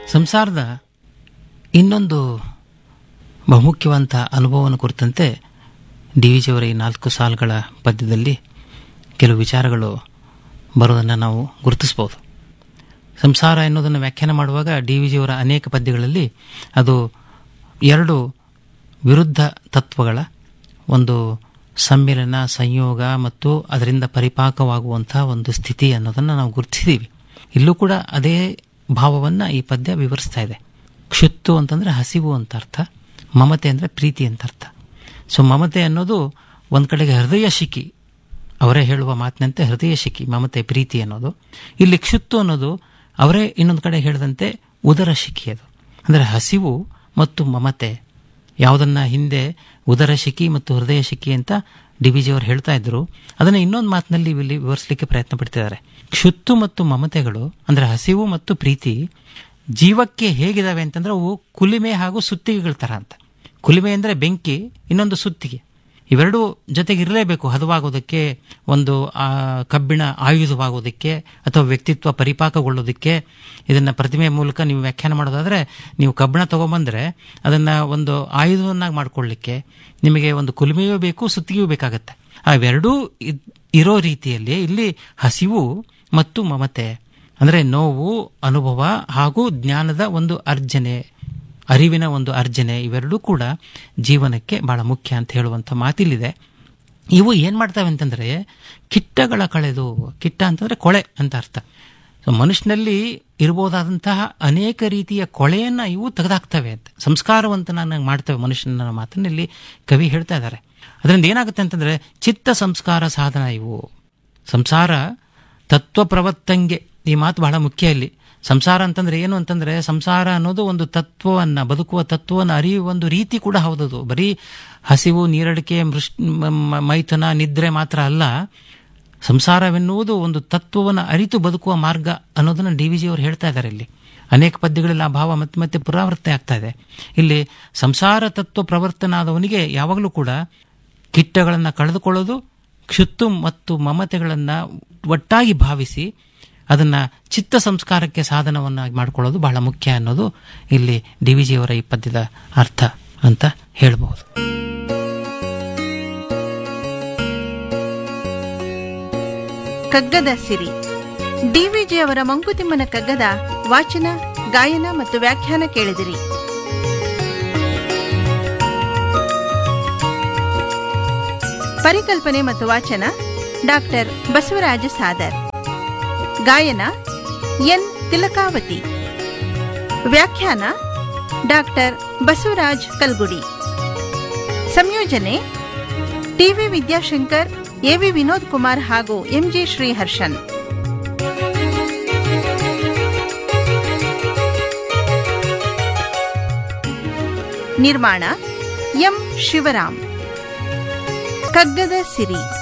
ಸಂಸಾರದ ಇನ್ನೊಂದು ಬಹುಮುಖ್ಯವಂತ ಅನುಭವವನ್ನು ಕುರಿತಂತೆ ಡಿ ವಿ ಜಿಯವರ ಈ ನಾಲ್ಕು ಸಾಲುಗಳ ಪದ್ಯದಲ್ಲಿ ಕೆಲವು ವಿಚಾರಗಳು ಬರೋದನ್ನು ನಾವು ಗುರುತಿಸ್ಬೋದು ಸಂಸಾರ ಎನ್ನುವುದನ್ನು ವ್ಯಾಖ್ಯಾನ ಮಾಡುವಾಗ ಡಿ ವಿ ಜಿಯವರ ಅನೇಕ ಪದ್ಯಗಳಲ್ಲಿ ಅದು ಎರಡು ವಿರುದ್ಧ ತತ್ವಗಳ ಒಂದು ಸಮ್ಮಿಲನ ಸಂಯೋಗ ಮತ್ತು ಅದರಿಂದ ಪರಿಪಾಕವಾಗುವಂಥ ಒಂದು ಸ್ಥಿತಿ ಅನ್ನೋದನ್ನು ನಾವು ಗುರುತಿಸಿದ್ದೀವಿ ಇಲ್ಲೂ ಕೂಡ ಅದೇ ಭಾವವನ್ನು ಈ ಪದ್ಯ ವಿವರಿಸ್ತಾ ಇದೆ ಕ್ಷುತ್ತು ಅಂತಂದರೆ ಹಸಿವು ಅಂತ ಅರ್ಥ ಮಮತೆ ಅಂದರೆ ಪ್ರೀತಿ ಅಂತ ಅರ್ಥ ಸೊ ಮಮತೆ ಅನ್ನೋದು ಒಂದು ಕಡೆಗೆ ಹೃದಯ ಶಿಖಿ ಅವರೇ ಹೇಳುವ ಮಾತಿನಂತೆ ಹೃದಯ ಶಿಖಿ ಮಮತೆ ಪ್ರೀತಿ ಅನ್ನೋದು ಇಲ್ಲಿ ಕ್ಷುತ್ತು ಅನ್ನೋದು ಅವರೇ ಇನ್ನೊಂದು ಕಡೆ ಹೇಳಿದಂತೆ ಉದರ ಶಿಖಿ ಅದು ಅಂದರೆ ಹಸಿವು ಮತ್ತು ಮಮತೆ ಯಾವುದನ್ನ ಹಿಂದೆ ಉದರ ಶಿಖಿ ಮತ್ತು ಹೃದಯ ಶಿಖಿ ಅಂತ ಡಿ ವಿ ಜಿಯವರು ಹೇಳ್ತಾ ಇದ್ರು ಅದನ್ನು ಇನ್ನೊಂದು ಮಾತಿನಲ್ಲಿ ಇಲ್ಲಿ ವಿವರಿಸಲಿಕ್ಕೆ ಪ್ರಯತ್ನ ಪಡ್ತಿದ್ದಾರೆ ಕ್ಷುತ್ತು ಮತ್ತು ಮಮತೆಗಳು ಅಂದರೆ ಹಸಿವು ಮತ್ತು ಪ್ರೀತಿ ಜೀವಕ್ಕೆ ಹೇಗಿದಾವೆ ಅಂತಂದ್ರೆ ಅವು ಕುಲಿಮೆ ಹಾಗೂ ಸುತ್ತಿಗೆಗಳ ಥರ ಅಂತ ಕುಲಿಮೆ ಅಂದರೆ ಬೆಂಕಿ ಇನ್ನೊಂದು ಸುತ್ತಿಗೆ ಇವೆರಡೂ ಜೊತೆಗೆ ಇರಲೇಬೇಕು ಹದವಾಗೋದಕ್ಕೆ ಒಂದು ಆ ಕಬ್ಬಿಣ ಆಯುಧವಾಗೋದಕ್ಕೆ ಅಥವಾ ವ್ಯಕ್ತಿತ್ವ ಪರಿಪಾಕಗೊಳ್ಳೋದಕ್ಕೆ ಇದನ್ನು ಪ್ರತಿಮೆ ಮೂಲಕ ನೀವು ವ್ಯಾಖ್ಯಾನ ಮಾಡೋದಾದರೆ ನೀವು ಕಬ್ಬಿಣ ತೊಗೊಂಬಂದರೆ ಅದನ್ನು ಒಂದು ಆಯುಧವನ್ನಾಗಿ ಮಾಡ್ಕೊಳ್ಳಿಕ್ಕೆ ನಿಮಗೆ ಒಂದು ಕುಲುಮೆಯೂ ಬೇಕು ಸುತ್ತಿಗೆಯೂ ಬೇಕಾಗತ್ತೆ ಅವೆರಡೂ ಇರೋ ರೀತಿಯಲ್ಲಿ ಇಲ್ಲಿ ಹಸಿವು ಮತ್ತು ಮಮತೆ ಅಂದರೆ ನೋವು ಅನುಭವ ಹಾಗೂ ಜ್ಞಾನದ ಒಂದು ಅರ್ಜನೆ ಅರಿವಿನ ಒಂದು ಅರ್ಜನೆ ಇವೆರಡೂ ಕೂಡ ಜೀವನಕ್ಕೆ ಬಹಳ ಮುಖ್ಯ ಅಂತ ಹೇಳುವಂಥ ಮಾತಿಲ್ಲಿದೆ ಇವು ಏನು ಮಾಡ್ತವೆ ಅಂತಂದರೆ ಕಿಟ್ಟಗಳ ಕಳೆದು ಕಿಟ್ಟ ಅಂತಂದರೆ ಕೊಳೆ ಅಂತ ಅರ್ಥ ಸೊ ಮನುಷ್ಯನಲ್ಲಿ ಇರ್ಬೋದಾದಂತಹ ಅನೇಕ ರೀತಿಯ ಕೊಳೆಯನ್ನು ಇವು ತೆಗೆದಾಕ್ತವೆ ಅಂತ ಸಂಸ್ಕಾರವಂತನಾಗಿ ಮಾಡ್ತವೆ ಮನುಷ್ಯನ ಮಾತನ್ನು ಇಲ್ಲಿ ಕವಿ ಹೇಳ್ತಾ ಇದ್ದಾರೆ ಅದರಿಂದ ಏನಾಗುತ್ತೆ ಅಂತಂದರೆ ಚಿತ್ತ ಸಂಸ್ಕಾರ ಸಾಧನ ಇವು ಸಂಸಾರ ತತ್ವ ಪ್ರವರ್ತಂಗೆ ಈ ಮಾತು ಬಹಳ ಮುಖ್ಯ ಇಲ್ಲಿ ಸಂಸಾರ ಅಂತಂದ್ರೆ ಏನು ಅಂತಂದ್ರೆ ಸಂಸಾರ ಅನ್ನೋದು ಒಂದು ತತ್ವವನ್ನ ಬದುಕುವ ತತ್ವವನ್ನು ಅರಿಯುವ ಒಂದು ರೀತಿ ಕೂಡ ಹೌದದು ಬರೀ ಹಸಿವು ನೀರಡಿಕೆ ಮೃಷ್ ಮೈಥುನ ನಿದ್ರೆ ಮಾತ್ರ ಅಲ್ಲ ಸಂಸಾರವೆನ್ನುವುದು ಒಂದು ತತ್ವವನ್ನು ಅರಿತು ಬದುಕುವ ಮಾರ್ಗ ಅನ್ನೋದನ್ನು ಡಿ ವಿ ಜಿಯವರು ಹೇಳ್ತಾ ಇದ್ದಾರೆ ಇಲ್ಲಿ ಅನೇಕ ಪದ್ಯಗಳಲ್ಲಿ ಆ ಭಾವ ಮತ್ತೆ ಮತ್ತೆ ಪುನರಾವರ್ತನೆ ಆಗ್ತಾ ಇದೆ ಇಲ್ಲಿ ಸಂಸಾರ ತತ್ವ ಪ್ರವರ್ತನಾದವನಿಗೆ ಯಾವಾಗಲೂ ಕೂಡ ಕಿಟ್ಟಗಳನ್ನು ಕಳೆದುಕೊಳ್ಳೋದು ಕ್ಷುತ್ತು ಮತ್ತು ಮಮತೆಗಳನ್ನು ಒಟ್ಟಾಗಿ ಭಾವಿಸಿ ಅದನ್ನು ಚಿತ್ತ ಸಂಸ್ಕಾರಕ್ಕೆ ಸಾಧನವನ್ನಾಗಿ ಮಾಡಿಕೊಳ್ಳೋದು ಬಹಳ ಮುಖ್ಯ ಅನ್ನೋದು ಇಲ್ಲಿ ಡಿ ವಿ ಜಿಯವರ ಈ ಪದ್ಯದ ಅರ್ಥ ಅಂತ ಹೇಳಬಹುದು ಕಗ್ಗದ ಸಿರಿ ಡಿವಿಜಿ ಅವರ ಮಂಕುತಿಮ್ಮನ ಕಗ್ಗದ ವಾಚನ ಗಾಯನ ಮತ್ತು ವ್ಯಾಖ್ಯಾನ ಕೇಳಿದಿರಿ ಪರಿಕಲ್ಪನೆ ಮತ್ತು ವಾಚನ ಡಾಕ್ಟರ್ ಬಸವರಾಜ ಸಾದರ್ ಗಾಯನ ಎನ್ ತಿಲಕಾವತಿ ವ್ಯಾಖ್ಯಾನ ಡಾಕ್ಟರ್ ಬಸವರಾಜ್ ಕಲ್ಗುಡಿ ಸಂಯೋಜನೆ ಟಿವಿ ವಿದ್ಯಾಶಂಕರ್ ಎವಿ ವಿನೋದ್ ಕುಮಾರ್ ಹಾಗೂ ಎಂಜಿ ಶ್ರೀಹರ್ಷನ್ ನಿರ್ಮಾಣ ಎಂ ಶಿವರಾಮ್ ಕಗ್ಗದ ಸಿರಿ